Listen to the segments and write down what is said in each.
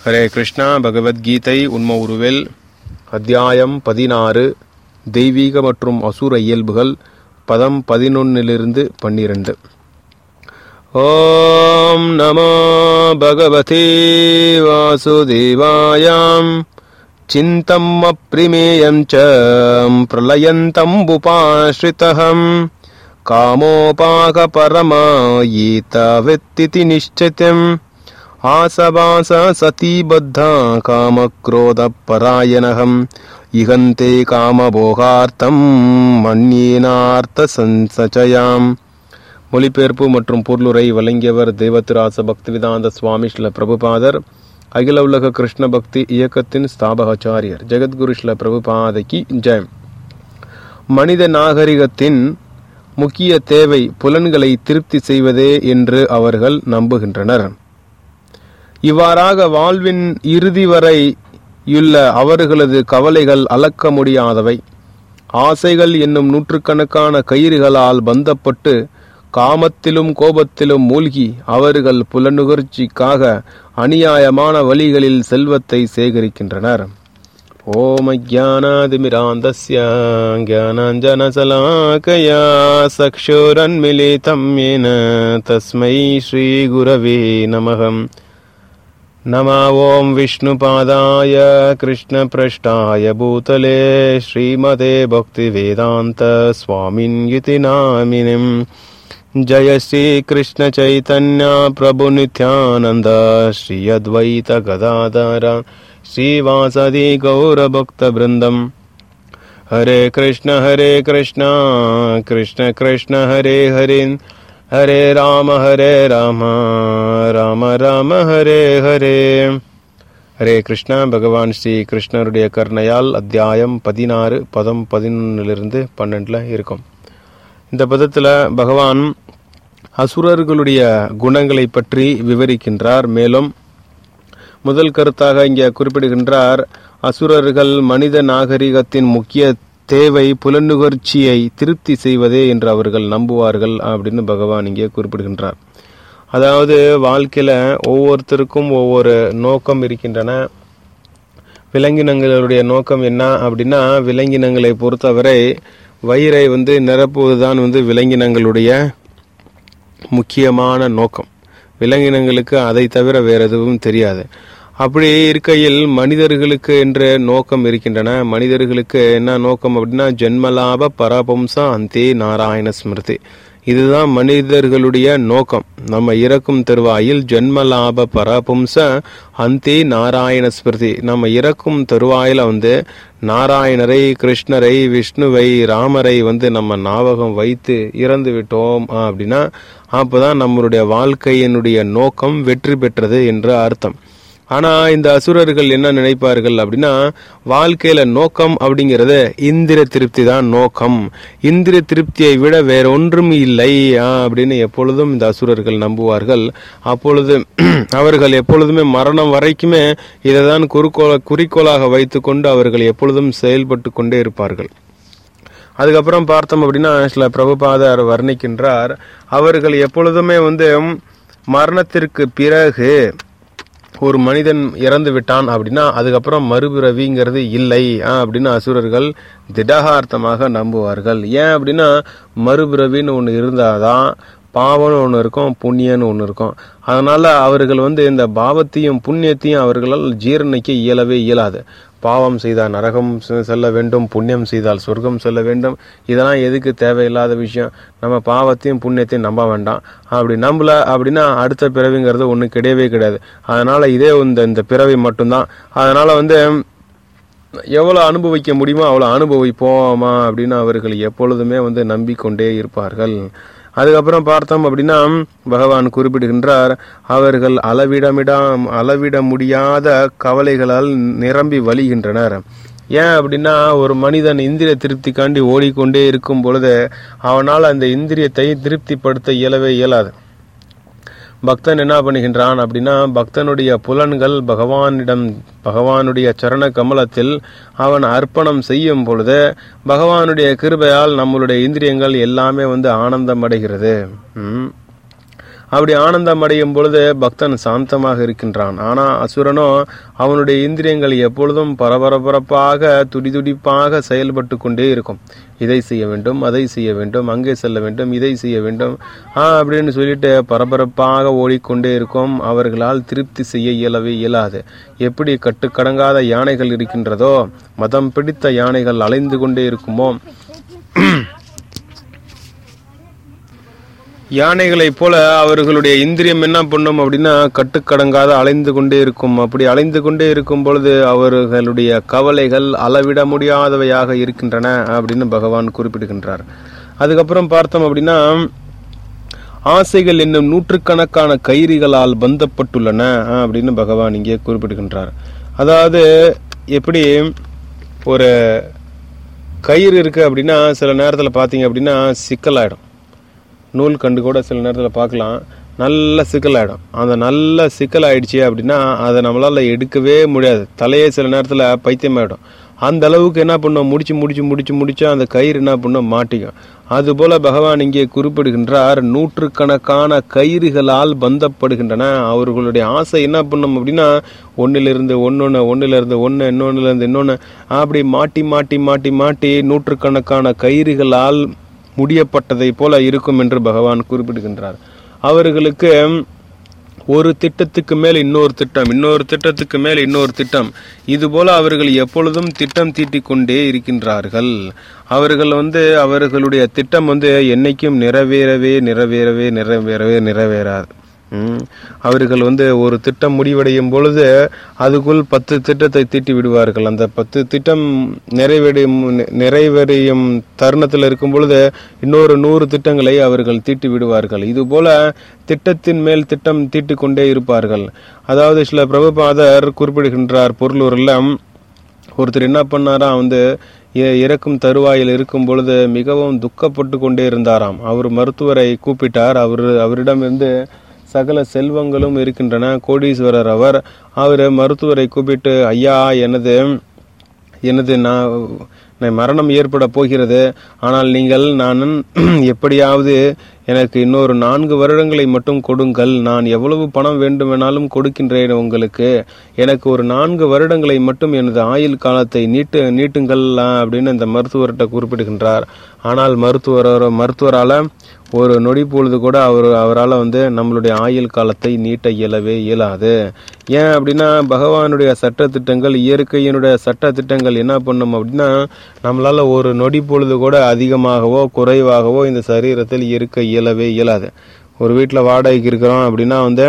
ஹரே கிருஷ்ணா பகவத்கீதை உண்ம உருவில் அத்தியாயம் பதினாறு தெய்வீக மற்றும் அசுர இயல்புகள் பதம் பதினொன்னிலிருந்து பன்னிரண்டு ஓம் நமோ பகவதே வாசுதேவாயாம் சிந்தம் அப்ரிமேயம் ச பிரளயந்தம் உபாஸ்ரிதஹம் कामोपाकपरमायीतावित्तिति निश्चितम् आसवास सतीबद्धा कामक्रोधपरायणहम् इहन्ते காமபோகார்த்தம் மன்யேனார்த்த சஞ்சயாம் மொழிபெயர்ப்பு மற்றும் பொருளுரை வழங்கியவர் தேவத்திராச பக்திவேதாந்த சுவாமி ஸ்ல பிரபுபாதர் அகில உலக கிருஷ்ண பக்தி இயக்கத்தின் ஸ்தாபகாச்சாரியர் ஜெகத்குரு ஸ்ல பிரபுபாதைக்கு ஜெயம் மனித நாகரிகத்தின் முக்கிய தேவை புலன்களை திருப்தி செய்வதே என்று அவர்கள் நம்புகின்றனர் இவ்வாறாக வாழ்வின் இறுதி வரையுள்ள அவர்களது கவலைகள் அளக்க முடியாதவை ஆசைகள் என்னும் நூற்றுக்கணக்கான கயிறுகளால் பந்தப்பட்டு காமத்திலும் கோபத்திலும் மூழ்கி அவர்கள் புலனுகர்ச்சிக்காக அநியாயமான வழிகளில் செல்வத்தை சேகரிக்கின்றனர் ॐ ज्ञानादिमिरान्दस्य ज्ञानाञ्जनशलाकया चक्षुरन्मिलितं येन तस्मै श्रीगुरवे नमः नमा ॐ विष्णुपादाय कृष्णपृष्ठाय भूतले श्रीमते भक्तिवेदान्तस्वामिन्युति नामिनिम् जय श्रीकृष्णचैतन्य प्रभुनित्यानन्द श्री अद्वैत गदाधर श्रीवासदि गौरभक्तवृन्दम् हरे कृष्ण हरे कृष्ण कृष्ण कृष्ण हरे हरे हरे राम हरे राम ராம ராம ஹரே ஹரே ஹரே கிருஷ்ணா பகவான் ஸ்ரீ கிருஷ்ணருடைய கருணையால் அத்தியாயம் பதினாறு பதம் பதினொன்னிலிருந்து பன்னெண்டில் இருக்கும் இந்த பதத்தில் பகவான் அசுரர்களுடைய குணங்களை பற்றி விவரிக்கின்றார் மேலும் முதல் கருத்தாக இங்கே குறிப்பிடுகின்றார் அசுரர்கள் மனித நாகரிகத்தின் முக்கிய தேவை புலனுகர்ச்சியை திருப்தி செய்வதே என்று அவர்கள் நம்புவார்கள் அப்படின்னு பகவான் இங்கே குறிப்பிடுகின்றார் அதாவது வாழ்க்கையில் ஒவ்வொருத்தருக்கும் ஒவ்வொரு நோக்கம் இருக்கின்றன விலங்கினங்களுடைய நோக்கம் என்ன அப்படின்னா விலங்கினங்களை பொறுத்தவரை வயிறை வந்து நிரப்புவதுதான் வந்து விலங்கினங்களுடைய முக்கியமான நோக்கம் விலங்கினங்களுக்கு அதை தவிர வேற எதுவும் தெரியாது அப்படி இருக்கையில் மனிதர்களுக்கு என்ற நோக்கம் இருக்கின்றன மனிதர்களுக்கு என்ன நோக்கம் அப்படின்னா ஜென்மலாப பரபம்ச அந்தே நாராயண ஸ்மிருதி இதுதான் மனிதர்களுடைய நோக்கம் நம்ம இறக்கும் தருவாயில் ஜென்மலாப பரபும்ச அந்தே நாராயண ஸ்மிருதி நம்ம இறக்கும் தருவாயில வந்து நாராயணரை கிருஷ்ணரை விஷ்ணுவை ராமரை வந்து நம்ம ஞாபகம் வைத்து இறந்து விட்டோம் அப்படின்னா அப்பதான் நம்மளுடைய வாழ்க்கையினுடைய நோக்கம் வெற்றி பெற்றது என்று அர்த்தம் ஆனா இந்த அசுரர்கள் என்ன நினைப்பார்கள் அப்படின்னா வாழ்க்கையில நோக்கம் அப்படிங்கிறது இந்திர திருப்தி தான் நோக்கம் இந்திர திருப்தியை விட வேற ஒன்றும் இல்லை அப்படின்னு எப்பொழுதும் இந்த அசுரர்கள் நம்புவார்கள் அப்பொழுது அவர்கள் எப்பொழுதுமே மரணம் வரைக்குமே இதை தான் குறிக்கோள குறிக்கோளாக வைத்துக்கொண்டு அவர்கள் எப்பொழுதும் செயல்பட்டு கொண்டே இருப்பார்கள் அதுக்கப்புறம் பார்த்தோம் அப்படின்னா சில பிரபுபாதர் வர்ணிக்கின்றார் அவர்கள் எப்பொழுதுமே வந்து மரணத்திற்கு பிறகு ஒரு மனிதன் இறந்து விட்டான் அப்படின்னா அதுக்கப்புறம் மறுபிறவிங்கிறது இல்லை அப்படின்னு அசுரர்கள் திடகார்த்தமாக நம்புவார்கள் ஏன் அப்படின்னா மறுபிறவின்னு ஒன்று இருந்தாதான் பாவம்னு ஒன்று இருக்கும் புண்ணியன்னு ஒன்று இருக்கும் அதனால அவர்கள் வந்து இந்த பாவத்தையும் புண்ணியத்தையும் அவர்களால் ஜீரணிக்க இயலவே இயலாது பாவம் செய்தால் நரகம் செல்ல வேண்டும் புண்ணியம் செய்தால் சொர்க்கம் செல்ல வேண்டும் இதெல்லாம் எதுக்கு தேவையில்லாத விஷயம் நம்ம பாவத்தையும் புண்ணியத்தையும் நம்ப வேண்டாம் அப்படி நம்பல அப்படின்னா அடுத்த பிறவிங்கிறது ஒன்றும் கிடையவே கிடையாது அதனால இதே இந்த இந்த பிறவி மட்டும்தான் அதனால வந்து எவ்வளோ அனுபவிக்க முடியுமோ அவ்வளோ அனுபவிப்போமா அப்படின்னு அவர்கள் எப்பொழுதுமே வந்து நம்பிக்கொண்டே இருப்பார்கள் அதுக்கப்புறம் பார்த்தோம் அப்படின்னா பகவான் குறிப்பிடுகின்றார் அவர்கள் அளவிடமிடாம் அளவிட முடியாத கவலைகளால் நிரம்பி வழிகின்றனர் ஏன் அப்படின்னா ஒரு மனிதன் இந்திரிய திருப்திக்காண்டி ஓடிக்கொண்டே இருக்கும் பொழுது அவனால் அந்த இந்திரியத்தை திருப்திப்படுத்த இயலவே இயலாது பக்தன் என்ன பண்ணுகின்றான் அப்படின்னா பக்தனுடைய புலன்கள் பகவானிடம் பகவானுடைய சரண கமலத்தில் அவன் அர்ப்பணம் செய்யும் பொழுது பகவானுடைய கிருபையால் நம்மளுடைய இந்திரியங்கள் எல்லாமே வந்து ஆனந்தம் அடைகிறது ம். அப்படி ஆனந்தம் அடையும் பொழுது பக்தன் சாந்தமாக இருக்கின்றான் ஆனா அசுரனோ அவனுடைய இந்திரியங்கள் எப்பொழுதும் பரபரப்பரப்பாக துடிதுடிப்பாக செயல்பட்டு கொண்டே இருக்கும் இதை செய்ய வேண்டும் அதை செய்ய வேண்டும் அங்கே செல்ல வேண்டும் இதை செய்ய வேண்டும் ஆ அப்படின்னு சொல்லிட்டு பரபரப்பாக ஓடிக்கொண்டே இருக்கும் அவர்களால் திருப்தி செய்ய இயலவே இயலாது எப்படி கட்டுக்கடங்காத யானைகள் இருக்கின்றதோ மதம் பிடித்த யானைகள் அலைந்து கொண்டே இருக்குமோ யானைகளைப் போல அவர்களுடைய இந்திரியம் என்ன பண்ணும் அப்படின்னா கட்டுக்கடங்காத அலைந்து கொண்டே இருக்கும் அப்படி அலைந்து கொண்டே இருக்கும் பொழுது அவர்களுடைய கவலைகள் அளவிட முடியாதவையாக இருக்கின்றன அப்படின்னு பகவான் குறிப்பிடுகின்றார் அதுக்கப்புறம் பார்த்தோம் அப்படின்னா ஆசைகள் என்னும் நூற்றுக்கணக்கான கயிறுகளால் பந்தப்பட்டுள்ளன அப்படின்னு பகவான் இங்கே குறிப்பிடுகின்றார் அதாவது எப்படி ஒரு கயிறு இருக்கு அப்படின்னா சில நேரத்தில் பார்த்தீங்க அப்படின்னா சிக்கலாயிடும் நூல் கண்டு கூட சில நேரத்தில் பார்க்கலாம் நல்ல சிக்கலாயிடும் அந்த நல்ல சிக்கல் ஆயிடுச்சு அப்படின்னா அதை நம்மளால எடுக்கவே முடியாது தலையே சில நேரத்தில் பைத்தியமாயிடும் அந்த அளவுக்கு என்ன பண்ணும் முடிச்சு முடிச்சு முடிச்சு முடிச்சு அந்த கயிறு என்ன பண்ணும் மாட்டிக்கும் அதுபோல பகவான் இங்கே குறிப்பிடுகின்றார் நூற்றுக்கணக்கான கயிறுகளால் பந்தப்படுகின்றன அவர்களுடைய ஆசை என்ன பண்ணும் அப்படின்னா ஒன்னிலிருந்து ஒன்னொன்னு ஒன்னிலிருந்து ஒன்று இன்னொன்னுலேருந்து இன்னொன்று அப்படி மாட்டி மாட்டி மாட்டி மாட்டி நூற்றுக்கணக்கான கயிறுகளால் முடியப்பட்டதை போல இருக்கும் என்று பகவான் குறிப்பிடுகின்றார் அவர்களுக்கு ஒரு திட்டத்துக்கு மேல் இன்னொரு திட்டம் இன்னொரு திட்டத்துக்கு மேல் இன்னொரு திட்டம் இதுபோல அவர்கள் எப்பொழுதும் திட்டம் தீட்டிக் கொண்டே இருக்கின்றார்கள் அவர்கள் வந்து அவர்களுடைய திட்டம் வந்து என்னைக்கும் நிறைவேறவே நிறைவேறவே நிறைவேறவே நிறைவேறாது ம். அவர்கள் வந்து ஒரு திட்டம் முடிவடையும் பொழுது அதுக்குள் பத்து திட்டத்தை தீட்டி விடுவார்கள் அந்த பத்து திட்டம் நிறைவேறும் நிறைவேறியும் தருணத்தில் இருக்கும் பொழுது இன்னொரு நூறு திட்டங்களை அவர்கள் தீட்டி விடுவார்கள் இது போல திட்டத்தின் மேல் திட்டம் தீட்டிக் கொண்டே இருப்பார்கள் அதாவது சில பிரபுபாதர் குறிப்பிடுகின்றார் பொருளூரில் ஒருத்தர் என்ன பண்ணாரா வந்து இ- இறக்கும் தருவாயில் இருக்கும் பொழுது மிகவும் துக்கப்பட்டு கொண்டே இருந்தாராம் அவர் மருத்துவரை கூப்பிட்டார் அவர் அவரிடம் இருந்து சகல செல்வங்களும் இருக்கின்றன கோடீஸ்வரர் அவர் அவர் மருத்துவரை கூப்பிட்டு ஐயா எனது எனது நான் நான் மரணம் ஏற்பட போகிறது ஆனால் நீங்கள் நான் எப்படியாவது எனக்கு இன்னொரு நான்கு வருடங்களை மட்டும் கொடுங்கள் நான் எவ்வளவு பணம் வேண்டுமெனாலும் கொடுக்கின்றேன் உங்களுக்கு எனக்கு ஒரு நான்கு வருடங்களை மட்டும் எனது ஆயுள் காலத்தை நீட்டு நீட்டுங்கள் அப்படின்னு இந்த மருத்துவர்கிட்ட குறிப்பிடுகின்றார் ஆனால் மருத்துவர் மருத்துவரால ஒரு நொடி பொழுது கூட அவர் அவரால் வந்து நம்மளுடைய ஆயுள் காலத்தை நீட்ட இயலவே இயலாது ஏன் அப்படின்னா பகவானுடைய சட்ட திட்டங்கள் இயற்கையினுடைய சட்ட திட்டங்கள் என்ன பண்ணும் அப்படின்னா நம்மளால ஒரு நொடி பொழுது கூட அதிகமாகவோ குறைவாகவோ இந்த சரீரத்தில் இருக்க இயலவே இயலாது ஒரு வீட்டில் வாடகைக்கு இருக்கிறோம் அப்படின்னா வந்து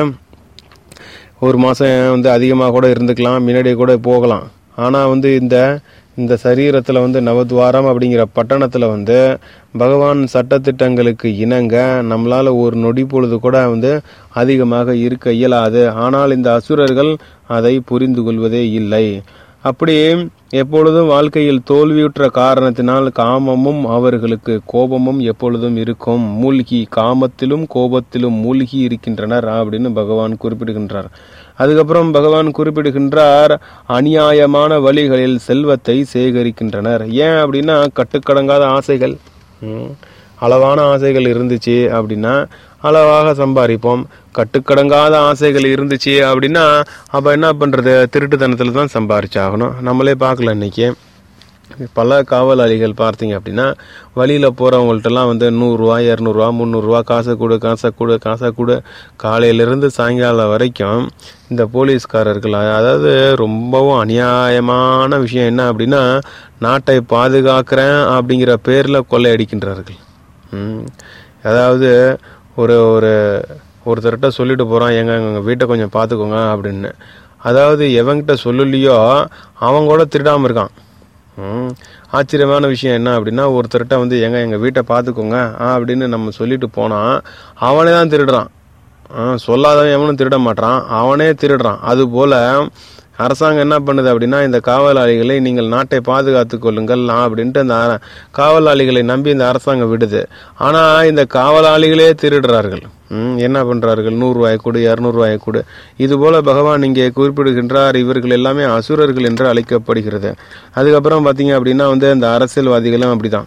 ஒரு மாதம் வந்து அதிகமாக கூட இருந்துக்கலாம் முன்னாடியே கூட போகலாம் ஆனால் வந்து இந்த இந்த சரீரத்தில் வந்து நவத்வாரம் அப்படிங்கிற பட்டணத்தில் வந்து பகவான் சட்டத்திட்டங்களுக்கு இணங்க நம்மளால் ஒரு நொடி பொழுது கூட வந்து அதிகமாக இருக்க இயலாது ஆனால் இந்த அசுரர்கள் அதை புரிந்து கொள்வதே இல்லை அப்படி எப்பொழுதும் வாழ்க்கையில் தோல்வியுற்ற காரணத்தினால் காமமும் அவர்களுக்கு கோபமும் எப்பொழுதும் இருக்கும் மூழ்கி காமத்திலும் கோபத்திலும் மூழ்கி இருக்கின்றனர் அப்படின்னு பகவான் குறிப்பிடுகின்றார் அதுக்கப்புறம் பகவான் குறிப்பிடுகின்றார் அநியாயமான வழிகளில் செல்வத்தை சேகரிக்கின்றனர் ஏன் அப்படின்னா கட்டுக்கடங்காத ஆசைகள் ம், அளவான ஆசைகள் இருந்துச்சு அப்படின்னா அளவாக சம்பாதிப்போம் கட்டுக்கடங்காத ஆசைகள் இருந்துச்சு அப்படின்னா அப்ப என்ன பண்றது திருட்டுத்தனத்துல தான் சம்பாரிச்சாகணும் நம்மளே பார்க்கல இன்னைக்கு பல காவலாளிகள் பார்த்தீங்க அப்படின்னா வழியில் போகிறவங்கள்ட்டலாம் வந்து நூறுரூவா இரநூறுவா முந்நூறுரூவா காசை கொடு காசை கொடு காசை கொடு காலையிலேருந்து சாயங்காலம் வரைக்கும் இந்த போலீஸ்காரர்கள் அதாவது ரொம்பவும் அநியாயமான விஷயம் என்ன அப்படின்னா நாட்டை பாதுகாக்கிறேன் அப்படிங்கிற பேரில் கொள்ளையடிக்கின்றார்கள் ம். அதாவது ஒரு ஒரு ஒருத்தர்கிட்ட சொல்லிட்டு போகிறான் எங்க எங்கள் வீட்டை கொஞ்சம் பார்த்துக்கோங்க அப்படின்னு அதாவது எவன்கிட்ட சொல்லலையோ அவன் கூட திருடாமல் இருக்கான் ம். ஆச்சரியமான விஷயம் என்ன அப்படின்னா ஒருத்தர்கிட்ட வந்து எங்க எங்கள் வீட்டை பார்த்துக்கோங்க ஆ அப்படின்னு நம்ம சொல்லிட்டு போனால் அவனே தான் திருடுறான் ஆ, சொல்லாதவன் எவனும் திருட மாட்டான் அவனே திருடுறான் அதுபோல அரசாங்கம் என்ன பண்ணுது அப்படின்னா இந்த காவலாளிகளை நீங்கள் நாட்டை பாதுகாத்துக் கொள்ளுங்கள் ஆ, அப்படின்ட்டு அந்த அர- காவலாளிகளை நம்பி இந்த அரசாங்கம் விடுது ஆனா இந்த காவலாளிகளே திருடுறார்கள் ம், என்ன பண்றார்கள் நூறு ரூபாய் கொடு இருநூறு ரூபாய் கொடு இது போல பகவான் இங்கே குறிப்பிடுகின்றார் இவர்கள் எல்லாமே அசுரர்கள் என்று அழைக்கப்படுகிறது அதுக்கப்புறம் பாத்தீங்க அப்படின்னா வந்து இந்த அரசியல்வாதிகளும் அப்படிதான்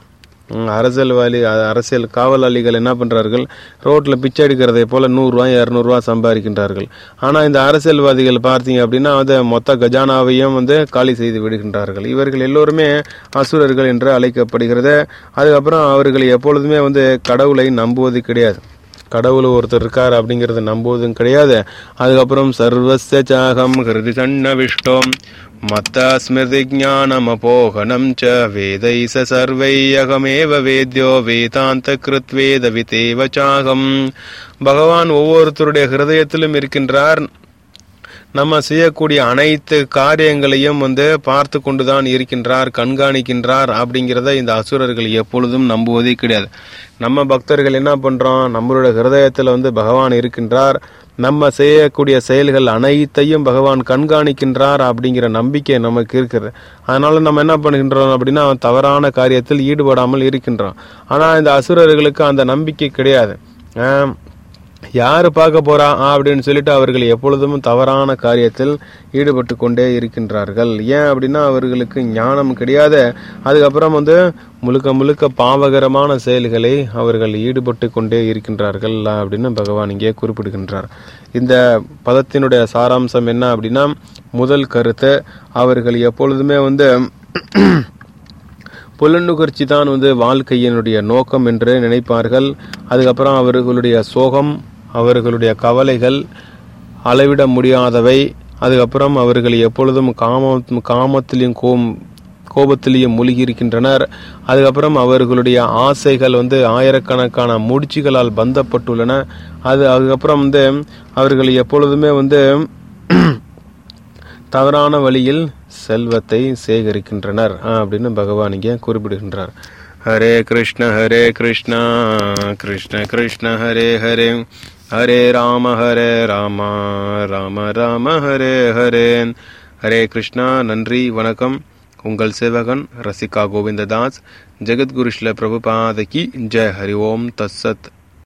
ம், அரசியல்வாதி அ- அரசியல் காவலாளிகள் என்ன பண்றார்கள் ரோட்ல பிச்சை எடுக்கிறதை போல நூறுரூவா இரநூறுவா சம்பாதிக்கின்றார்கள் ஆனா இந்த அரசியல்வாதிகள் பார்த்தீங்க அப்படின்னா அது மொத்த கஜானாவையும் வந்து காலி செய்து விடுகின்றார்கள் இவர்கள் எல்லோருமே அசுரர்கள் என்று அழைக்கப்படுகிறது அதுக்கப்புறம் அவர்கள் எப்பொழுதுமே வந்து கடவுளை நம்புவது கிடையாது கடவுள் ஒருத்தர் இருக்கார் அப்படிங்கறத நம்புவதும் கிடையாது அதுக்கப்புறம் சர்வஸ்ய சாகம் ஹிருதி சன்ன விஷ்டம் மத்த ஸ்மிருதி ஞானம் அபோகனம் ச வேதை ச சர்வை அகமேவ வேத்யோ வேதாந்த கிருத்வேத விதேவ சாகம் பகவான் ஒவ்வொருத்தருடைய ஹிருதயத்திலும் இருக்கின்றார் நம்ம செய்யக்கூடிய அனைத்து காரியங்களையும் வந்து பார்த்து கொண்டுதான் இருக்கின்றார் கண்காணிக்கின்றார் அப்படிங்கிறத இந்த அசுரர்கள் எப்பொழுதும் நம்புவதே கிடையாது நம்ம பக்தர்கள் என்ன பண்றோம் நம்மளோட ஹிருதயத்துல வந்து பகவான் இருக்கின்றார் நம்ம செய்யக்கூடிய செயல்கள் அனைத்தையும் பகவான் கண்காணிக்கின்றார் அப்படிங்கிற நம்பிக்கை நமக்கு இருக்குது அதனால நம்ம என்ன பண்ணுகின்றோம் அப்படின்னா தவறான காரியத்தில் ஈடுபடாமல் இருக்கின்றோம் ஆனா இந்த அசுரர்களுக்கு அந்த நம்பிக்கை கிடையாது ஆம், யாரு பார்க்க போறா ஆ, அப்படின்னு சொல்லிட்டு அவர்கள் எப்பொழுதும் தவறான காரியத்தில் ஈடுபட்டு கொண்டே இருக்கின்றார்கள் ஏன் அப்படின்னா அவர்களுக்கு ஞானம் கிடையாது அதுக்கப்புறம் வந்து முழுக்க முழுக்க பாவகரமான செயல்களை அவர்கள் ஈடுபட்டு கொண்டே இருக்கின்றார்கள் அப்படின்னு பகவான் இங்கே குறிப்பிடுகின்றார் இந்த பதத்தினுடைய சாராம்சம் என்ன அப்படின்னா முதல் கருத்து அவர்கள் எப்பொழுதுமே வந்து புலனுகர்ச்சி தான் வந்து வாழ்க்கையினுடைய நோக்கம் என்று நினைப்பார்கள் அதுக்கப்புறம் அவர்களுடைய சோகம் அவர்களுடைய கவலைகள் அளவிட முடியாதவை அதுக்கப்புறம் அவர்கள் எப்பொழுதும் காம காமத்திலையும் கோம் கோபத்திலேயும் மூழ்கி இருக்கின்றனர் அதுக்கப்புறம் அவர்களுடைய ஆசைகள் வந்து ஆயிரக்கணக்கான முடிச்சுகளால் பந்தப்பட்டுள்ளன அது அதுக்கப்புறம் வந்து அவர்கள் எப்பொழுதுமே வந்து தவறான வழியில் செல்வத்தை சேகரிக்கின்றனர் ஆ, அப்படின்னு பகவான் இங்கே குறிப்பிடுகின்றார் ஹரே கிருஷ்ண ஹரே கிருஷ்ணா கிருஷ்ண கிருஷ்ண ஹரே ஹரே ஹரே ராம ஹரே ராமா ராம ராம ஹரே ஹரே ஹரே கிருஷ்ணா நன்றி வணக்கம் உங்கள் சேவகன் ரசிகா கோவிந்ததாஸ் ஜெகத்குரு ஸ்ல பிரபுபாதகி ஜெய் ஹரி ஓம் தத்சத்